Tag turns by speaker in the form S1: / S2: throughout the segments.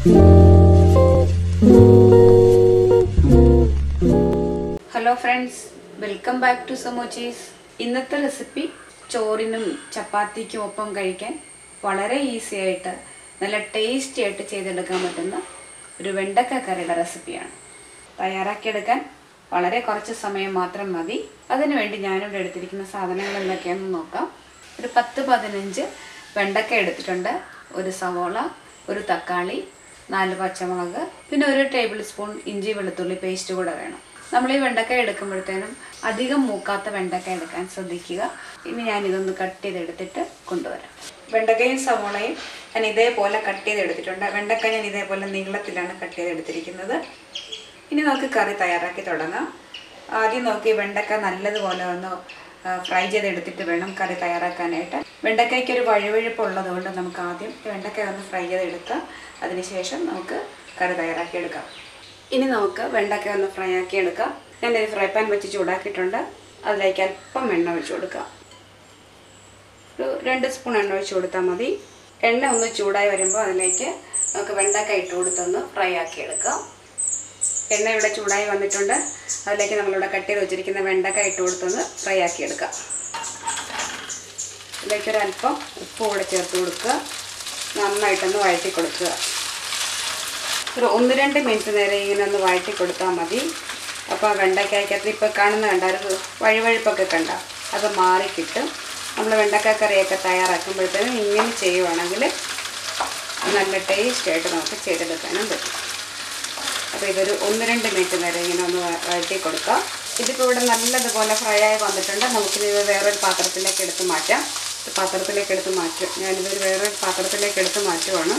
S1: hello friends welcome back to സമോച്ചീസ് ഇന്നത്തെ recipe ചോറിനും ചപ്പാത്തിക്കും ഒപ്പം കഴിക്കാൻ വളരെ ഈസി ആയിട്ട് നല്ല ടേസ്റ്റി ആയിട്ട് ചെയ്തെടുക്കാൻ പറ്റുന്ന ഒരു വെണ്ടക്ക കറിയുടെ റെസിപ്പിയാണ് തയ്യാറാക്കിയെടുക്കാൻ വളരെ കുറച്ച് സമയം മാത്രം മതി അതിനുവേണ്ടി ഞാനിവിടെ എടുത്തിരിക്കുന്ന സാധനങ്ങൾ എന്തൊക്കെയാണെന്ന് നോക്കാം ഒരു പത്ത് പതിനഞ്ച് വെണ്ടക്ക എടുത്തിട്ടുണ്ട് ഒരു സവോള ഒരു തക്കാളി നാല് പച്ചമുളക് പിന്നെ ഒരു ടേബിൾ സ്പൂൺ ഇഞ്ചി വെളുത്തുള്ളി പേസ്റ്റ് കൂടെ വേണം നമ്മൾ ഈ വെണ്ടക്ക എടുക്കുമ്പോഴത്തേനും അധികം മൂക്കാത്ത വെണ്ടക്ക എടുക്കാൻ ശ്രദ്ധിക്കുക ഇനി ഞാൻ ഇതൊന്ന് കട്ട് ചെയ്തെടുത്തിട്ട് കൊണ്ടുവരാം വെണ്ടക്കയും സവോളയും ഞാൻ ഇതേപോലെ കട്ട് ചെയ്തെടുത്തിട്ടുണ്ട് വെണ്ടക്ക ഞാൻ ഇതേപോലെ നീളത്തിലാണ് കട്ട് ചെയ്തെടുത്തിരിക്കുന്നത് ഇനി നമുക്ക് കറി തയ്യാറാക്കി തുടങ്ങാം ആദ്യം നോക്കി വെണ്ടക്ക നല്ലതുപോലെ ഒന്ന് ഫ്രൈ ചെയ്തെടുത്തിട്ട് വേണം കറി തയ്യാറാക്കാനായിട്ട് വെണ്ടക്കയ്ക്ക് ഒരു വഴുവഴുപ്പ് ഉള്ളതുകൊണ്ട് നമുക്ക് ആദ്യം വെണ്ടക്ക ഒന്ന് ഫ്രൈ ചെയ്തെടുക്കാം അതിനുശേഷം നമുക്ക് കറി തയ്യാറാക്കിയെടുക്കാം ഇനി നമുക്ക് വെണ്ടക്ക ഒന്ന് ഫ്രൈ ആക്കി എടുക്കാം ഞാനൊരു ഫ്രൈ പാൻ വെച്ച് ചൂടാക്കിയിട്ടുണ്ട് അതിലേക്ക് അല്പം എണ്ണ ഒഴിച്ചു കൊടുക്കാം ഒരു രണ്ട് സ്പൂൺ എണ്ണ ഒഴിച്ച് കൊടുത്താൽ മതി എണ്ണ ഒന്ന് ചൂടായി വരുമ്പോൾ അതിലേക്ക് നമുക്ക് വെണ്ടക്ക ഇട്ട് കൊടുത്തൊന്ന് ഫ്രൈ ആക്കി എടുക്കാം എണ്ണ ഇവിടെ ചൂടായി വന്നിട്ടുണ്ട് അതിലേക്ക് നമ്മളിവിടെ കട്ട് ചെയ്ത് വെച്ചിരിക്കുന്ന വെണ്ടക്ക ഇട്ട് കൊടുത്തൊന്ന് ഫ്രൈ ആക്കി എടുക്കാം ഇതിലേക്ക് ഒരു അല്പം ഉപ്പ് കൂടെ ചേർത്ത് കൊടുക്കുക നന്നായിട്ടൊന്ന് വഴറ്റി കൊടുക്കുക ഒരു ഒന്ന് രണ്ട് മിനിറ്റ് നേരം ഇങ്ങനെ ഒന്ന് വഴറ്റി കൊടുത്താൽ മതി അപ്പോൾ വെണ്ടയ്ക്കകത്ത് ഇപ്പോൾ കാണുന്ന കണ്ട ഒരു വഴുവഴുപ്പൊക്കെ കണ്ട അത് മാറി കിട്ടും നമ്മൾ വെണ്ടക്ക കറിയൊക്കെ തയ്യാറാക്കുമ്പോഴത്തേനും ഇങ്ങനെ ചെയ്യുവാണെങ്കിൽ നല്ല ടേസ്റ്റ് ആയിട്ട് നമുക്ക് ചെയ്തെടുക്കാനും പറ്റും അപ്പോൾ ഇതൊരു ഒന്ന് രണ്ട് മിനിറ്റ് നേരം ഇങ്ങനെ ഒന്ന് വ- വഴറ്റി കൊടുക്കാം ഇതിപ്പോൾ ഇവിടെ നല്ലതുപോലെ ഫ്രൈ ആയി വന്നിട്ടുണ്ട് നമുക്കിത് ഇത് വേറൊരു പാത്രത്തിലേക്ക് എടുത്ത് മാറ്റാം ഒരു പാത്രത്തിലേക്ക് എടുത്ത് മാറ്റും ഞാനിതൊരു വേറൊരു പാത്രത്തിലേക്ക് എടുത്ത് മാറ്റുവാണ്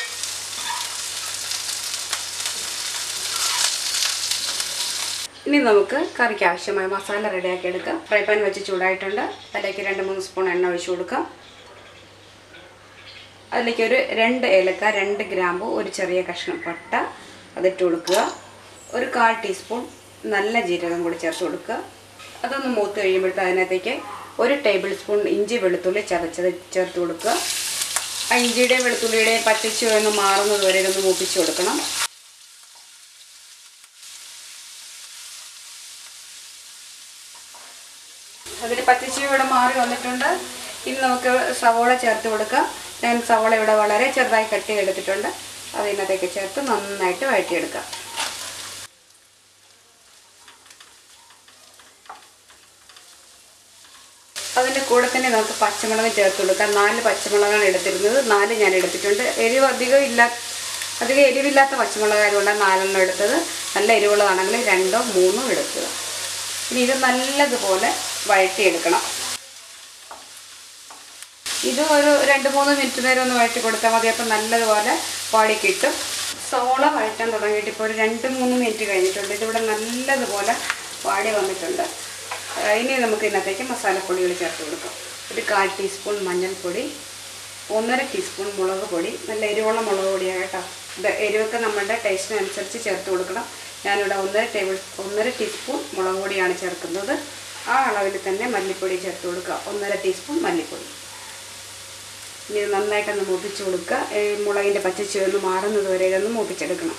S1: ഇനി നമുക്ക് കറിക്ക് ആവശ്യമായ മസാല റെഡിയാക്കി എടുക്കാം ഫ്രൈ പാൻ വെച്ച് ചൂടായിട്ടുണ്ട് അതിലേക്ക് രണ്ട് മൂന്ന് സ്പൂൺ എണ്ണ ഒഴിച്ചു കൊടുക്കാം അതിലേക്ക് ഒരു രണ്ട് ഏലക്ക രണ്ട് ഗ്രാമ്പു ഒരു ചെറിയ കഷ്ണം പട്ട അതിട്ട് കൊടുക്കുക ഒരു കാൽ ടീസ്പൂൺ നല്ല ജീരകം കൂടി ചേർത്ത് കൊടുക്കുക അതൊന്ന് മൂത്ത് കഴിയുമ്പോഴത്തെ അതിനകത്തേക്ക് ഒരു ടേബിൾ സ്പൂൺ ഇഞ്ചി വെളുത്തുള്ളി ചതച്ചത് ചേർത്ത് കൊടുക്കുക ആ ഇഞ്ചിയുടെയും വെളുത്തുള്ളിയുടെയും പച്ചച്ചു ഒന്ന് മാറുന്നത് വരെ ഇതൊന്ന് മൂപ്പിച്ച് കൊടുക്കണം അതിന് പച്ചച്ചി ഇവിടെ മാറി വന്നിട്ടുണ്ട് ഇനി നമുക്ക് സവോള ചേർത്ത് കൊടുക്കാം ഞാൻ സവോള ഇവിടെ വളരെ ചെറുതായി കട്ട് ചെയ്തെടുത്തിട്ടുണ്ട് അതിനകത്തേക്ക് ചേർത്ത് നന്നായിട്ട് വഴറ്റിയെടുക്കാം അതിൻ്റെ കൂടെ തന്നെ നമുക്ക് പച്ചമുളക് ചേർത്ത് കൊടുക്കാം നാല് പച്ചമുളകാണ് എടുത്തിരുന്നത് നാല് ഞാൻ എടുത്തിട്ടുണ്ട് എരിവ് അധികം ഇല്ല അധികം എരിവില്ലാത്ത പച്ചമുളകായതുകൊണ്ടാണ് നാലെണ്ണം എടുത്തത് നല്ല എരിവുള്ളതാണെങ്കിൽ രണ്ടോ മൂന്നോ എടുക്കുക ഇനി ഇത് നല്ലതുപോലെ വഴറ്റിയെടുക്കണം ഇത് ഒരു രണ്ട് മൂന്ന് മിനിറ്റ് നേരം ഒന്ന് വഴറ്റി കൊടുത്താൽ മതി അപ്പം നല്ലതുപോലെ പാടി കിട്ടും സോള വഴറ്റാൻ തുടങ്ങിയിട്ട് ഇപ്പോൾ ഒരു രണ്ട് മൂന്ന് മിനിറ്റ് കഴിഞ്ഞിട്ടുണ്ട് ഇതിവിടെ നല്ലതുപോലെ വാടി വന്നിട്ടുണ്ട് ആ, ഇനി നമുക്ക് ഇതിനകത്തേക്ക് മസാലപ്പൊടികൾ ചേർത്ത് കൊടുക്കാം ഒരു കാൽ ടീസ്പൂൺ മഞ്ഞൾപ്പൊടി ഒന്നര ടീസ്പൂൺ മുളക് പൊടി നല്ല എരിവുള്ള മുളക് പൊടിയാണ് കേട്ടോ ഇത് എരിവൊക്കെ നമ്മുടെ ടേസ്റ്റിനനുസരിച്ച് ചേർത്ത് കൊടുക്കണം ഞാനിവിടെ ഒന്നര ടേബിൾ ഒന്നര ടീസ്പൂൺ മുളക് പൊടിയാണ് ചേർക്കുന്നത് ആ അളവിൽ തന്നെ മല്ലിപ്പൊടി ചേർത്ത് കൊടുക്കുക ഒന്നര ടീസ്പൂൺ മല്ലിപ്പൊടി ഇനി ഇത് നന്നായിട്ടൊന്ന് മൂപ്പിച്ച് കൊടുക്കുക ഈ മുളകിൻ്റെ പച്ചച്ചു ഒന്ന് മാറുന്നത് വരെ ഇതൊന്ന് മൂപ്പിച്ചെടുക്കണം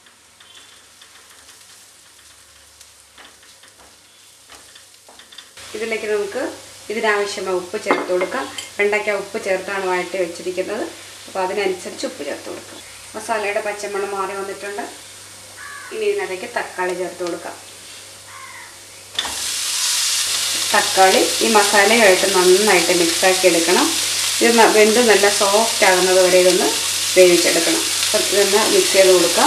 S1: ഇതിലേക്ക് നമുക്ക് ഇതിനാവശ്യമായ ഉപ്പ് ചേർത്ത് കൊടുക്കാം വെണ്ടയ്ക്ക ഉപ്പ് ചേർത്താണ് വഴറ്റി വെച്ചിരിക്കുന്നത് അപ്പോൾ അതിനനുസരിച്ച് ഉപ്പ് ചേർത്ത് കൊടുക്കാം മസാലയുടെ പച്ചമണം മാറി വന്നിട്ടുണ്ട് ഇനി ഇതിനകത്തേക്ക് തക്കാളി ചേർത്ത് കൊടുക്കാം തക്കാളി ഈ മസാലയുമായിട്ട് നന്നായിട്ട് മിക്സാക്കി എടുക്കണം ഇത് ന- വെന്ത് നല്ല സോഫ്റ്റ് ആകുന്നത് വരെ ഇതൊന്ന് വേവിച്ചെടുക്കണം അപ്പം ഇതൊന്ന് മിക്സ് ചെയ്ത് കൊടുക്കാം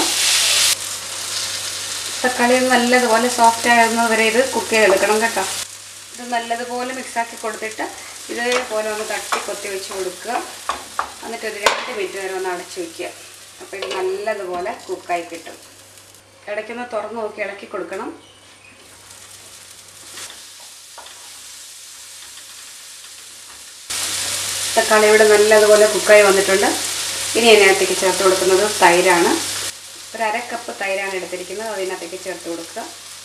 S1: തക്കാളി ഒന്ന് നല്ലതുപോലെ സോഫ്റ്റ് ആകുന്നത് വരെ ഇത് കുക്ക് ചെയ്തെടുക്കണം കേട്ടോ ഇത് നല്ലതുപോലെ മിക്സാക്കി കൊടുത്തിട്ട് ഇതേപോലെ ഒന്ന് തട്ടി കൊത്തി വെച്ച് കൊടുക്കുക എന്നിട്ട് ഒരു രണ്ട് മിനിറ്റ് നേരം ഒന്ന് അടച്ചു വയ്ക്കുക അപ്പോൾ ഇത് നല്ലതുപോലെ കുക്കായി കിട്ടും ഇടയ്ക്കൊന്ന് തുറന്ന് നോക്കി ഇളക്കി കൊടുക്കണം തക്കാളി ഇവിടെ നല്ലതുപോലെ കുക്കായി വന്നിട്ടുണ്ട് ഇനി അതിനകത്തേക്ക് ചേർത്ത് കൊടുക്കുന്നത് തൈരാണ് ഒരു അര കപ്പ് തൈരാണ് എടുത്തിരിക്കുന്നത് അതിനകത്തേക്ക് ചേർത്ത് കൊടുക്കുക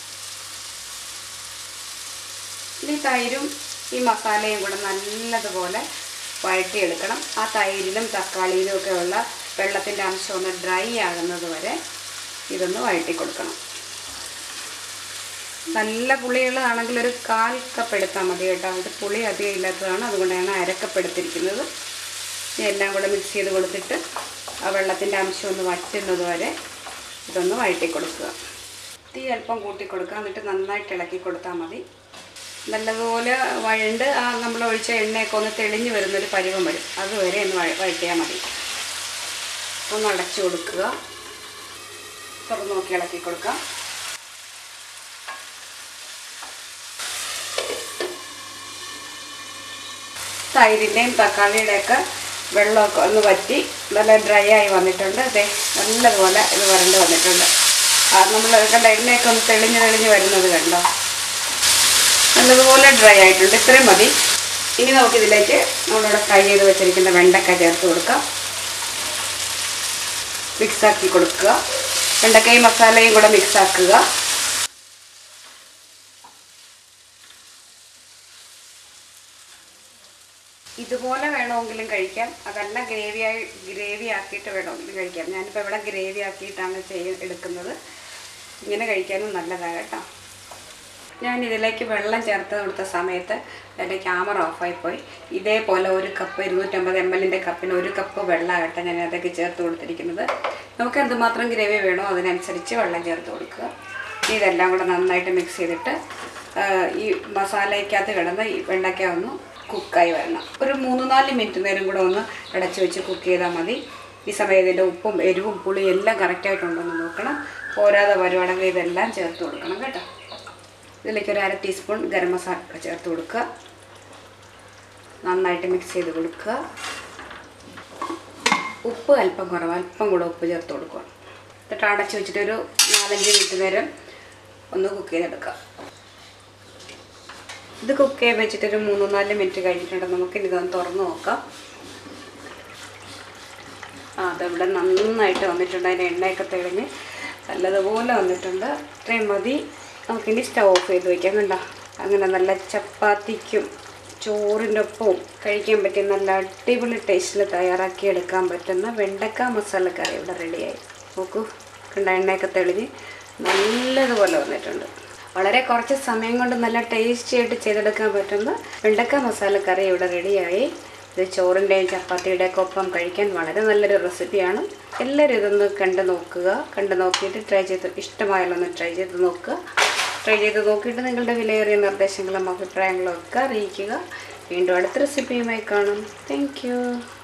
S1: ഇനി തൈരും ഈ മസാലയും കൂടെ നല്ലതുപോലെ വഴറ്റിയെടുക്കണം ആ തൈരിലും തക്കാളിയിലും ഒക്കെ ഉള്ള വെള്ളത്തിൻ്റെ അംശം ഒന്ന് ഡ്രൈ ആകുന്നത് വരെ ഇതൊന്ന് വഴറ്റി കൊടുക്കണം നല്ല പുളിയുള്ളതാണെങ്കിൽ ഒരു കാൽ കപ്പ് എടുത്താൽ മതി കേട്ടോ ഇത് പുളി അധികം ഇല്ലാത്തതാണ് അതുകൊണ്ടാണ് അരക്കപ്പ് എടുത്തിരിക്കുന്നത് ഇനി എല്ലാം കൂടെ മിക്സ് ചെയ്ത് കൊടുത്തിട്ട് ആ വെള്ളത്തിൻ്റെ അംശം ഒന്ന് വറ്റുന്നത് വരെ ഇതൊന്ന് വഴറ്റി കൊടുക്കുക തീ അല്പം കൂട്ടി കൊടുക്കുക എന്നിട്ട് നന്നായിട്ട് ഇളക്കി കൊടുത്താൽ മതി നല്ലതുപോലെ വഴണ്ട് ആ നമ്മൾ ഒഴിച്ച എണ്ണയൊക്കെ ഒന്ന് തെളിഞ്ഞ് വരുന്നൊരു പരുവം വരും അതുവരെ ഒന്ന് വഴ വഴറ്റിയാൽ മതി ഒന്ന് അടച്ചു കൊടുക്കുക തുറന്ന് നോക്കി ഇളക്കി കൊടുക്കുക തൈരിൻ്റെയും തക്കാളിയുടെയൊക്കെ വെള്ളമൊക്കെ ഒന്ന് വറ്റി നല്ല ഡ്രൈ ആയി വന്നിട്ടുണ്ട് അതെ നല്ലതുപോലെ ഇത് വരണ്ട് വന്നിട്ടുണ്ട് ആ നമ്മൾ കണ്ട എണ്ണയൊക്കെ ഒന്ന് തെളിഞ്ഞ് തെളിഞ്ഞ് വരുന്നത് കണ്ടോ നല്ലതുപോലെ ഡ്രൈ ആയിട്ടുണ്ട് ഇത്രയും മതി ഇനി നമുക്കിതിലേക്ക് നമ്മളിവിടെ ഫ്രൈ ചെയ്ത് വെച്ചിരിക്കുന്ന വെണ്ടക്ക ചേർത്ത് കൊടുക്കാം മിക്സാക്കി കൊടുക്കുക വെണ്ടക്കയും മസാലയും കൂടെ മിക്സാക്കുക ഇതുപോലെ വേണമെങ്കിലും കഴിക്കാം അതല്ല ഗ്രേവിയായി ഗ്രേവി ആക്കിയിട്ട് വേണമെങ്കിലും കഴിക്കാം ഞാനിപ്പോൾ ഇവിടെ ഗ്രേവി ആക്കിയിട്ടാണ് ചെയ്യ എടുക്കുന്നത് ഇങ്ങനെ കഴിക്കാനും നല്ലതാണ് കേട്ടോ ഞാൻ ഇതിലേക്ക് വെള്ളം ചേർത്ത് കൊടുത്ത സമയത്ത് എൻ്റെ ക്യാമറ ഓഫായിപ്പോയി ഇതേപോലെ ഒരു കപ്പ് ഇരുന്നൂറ്റമ്പത് എം എല്ലിൻ്റെ കപ്പിന് ഒരു കപ്പ് വെള്ളമാകട്ടെ ഞാൻ അതിലേക്ക് ചേർത്ത് കൊടുത്തിരിക്കുന്നത് നമുക്ക് എന്തുമാത്രം ഗ്രേവി വേണോ അതിനനുസരിച്ച് വെള്ളം ചേർത്ത് കൊടുക്കുക ഇനി ഇതെല്ലാം കൂടെ നന്നായിട്ട് മിക്സ് ചെയ്തിട്ട് ആ, ഈ മസാലയ്ക്കകത്ത് കിടന്ന് ഈ വെണ്ടയ്ക്ക ഒന്ന് കുക്കായി വരണം ഒരു മൂന്ന് നാല് മിനിറ്റ് നേരം കൂടെ ഒന്ന് അടച്ചു വെച്ച് കുക്ക് ചെയ്താൽ മതി ഈ സമയം ഇതിൻ്റെ ഉപ്പും എരിവും പുളിയും എല്ലാം കറക്റ്റായിട്ടുണ്ടോയെന്ന് നോക്കണം പോരാതെ വരുവാണെങ്കിൽ ഇതെല്ലാം ചേർത്ത് കൊടുക്കണം കേട്ടോ ഇതിലേക്ക് ഒരു അര ടീസ്പൂൺ ഗരം മസാല കൂടെ ചേർത്ത് കൊടുക്കുക നന്നായിട്ട് മിക്സ് ചെയ്ത് കൊടുക്കുക ഉപ്പ് അല്പം കുറവ് അല്പം കൂടെ ഉപ്പ് ചേർത്ത് കൊടുക്കുക എന്നിട്ട് അടച്ച് വെച്ചിട്ട് ഒരു നാലഞ്ച് മിനിറ്റ് നേരം ഒന്ന് കുക്ക് ചെയ്തെടുക്കുക ഇത് കുക്ക് ചെയ്യാൻ വെച്ചിട്ട് ഒരു മൂന്ന് നാല് മിനിറ്റ് കഴിഞ്ഞിട്ടുണ്ട് നമുക്ക് ഇതൊന്ന് തുറന്ന് നോക്കാം ആ അതവിടെ നന്നായിട്ട് വന്നിട്ടുണ്ട് അതിൻ്റെ എണ്ണയൊക്കെ തെളിഞ്ഞ് നല്ലതുപോലെ വന്നിട്ടുണ്ട് ഇത്രയും മതി നമുക്കിനി സ്റ്റവ് ഓഫ് ചെയ്ത് വയ്ക്കാം കണ്ട അങ്ങനെ നല്ല ചപ്പാത്തിക്കും ചോറിൻ്റെ ഒപ്പവും കഴിക്കാൻ പറ്റിയ നല്ല അടിപൊളി ടേസ്റ്റിൽ തയ്യാറാക്കി എടുക്കാൻ പറ്റുന്ന വെണ്ടക്ക മസാലക്കറി ഇവിടെ റെഡിയായി നോക്കൂ കണ്ട എണ്ണയൊക്കെ തെളിഞ്ഞ് നല്ലതുപോലെ വന്നിട്ടുണ്ട് വളരെ കുറച്ച് സമയം കൊണ്ട് നല്ല ടേസ്റ്റി ആയിട്ട് ചെയ്തെടുക്കാൻ പറ്റുന്ന വെണ്ടക്ക മസാലക്കറി ഇവിടെ റെഡിയായി ഇത് ചോറിൻ്റെയും ചപ്പാത്തിയുടെയൊക്കെ ഒപ്പം കഴിക്കാൻ വളരെ നല്ലൊരു റെസിപ്പിയാണ് എല്ലാവരും ഇതൊന്ന് കണ്ട് നോക്കുക കണ്ട് നോക്കിയിട്ട് ട്രൈ ചെയ്ത് ഇഷ്ടമായാലോ ഒന്ന് ട്രൈ ചെയ്ത് നോക്കുക ട്രൈ ചെയ്ത് നോക്കിയിട്ട് നിങ്ങളുടെ വിലയേറിയ നിർദ്ദേശങ്ങളും അഭിപ്രായങ്ങളും ഒക്കെ അറിയിക്കുക വീണ്ടും അടുത്ത റെസിപ്പിയുമായി കാണാം താങ്ക്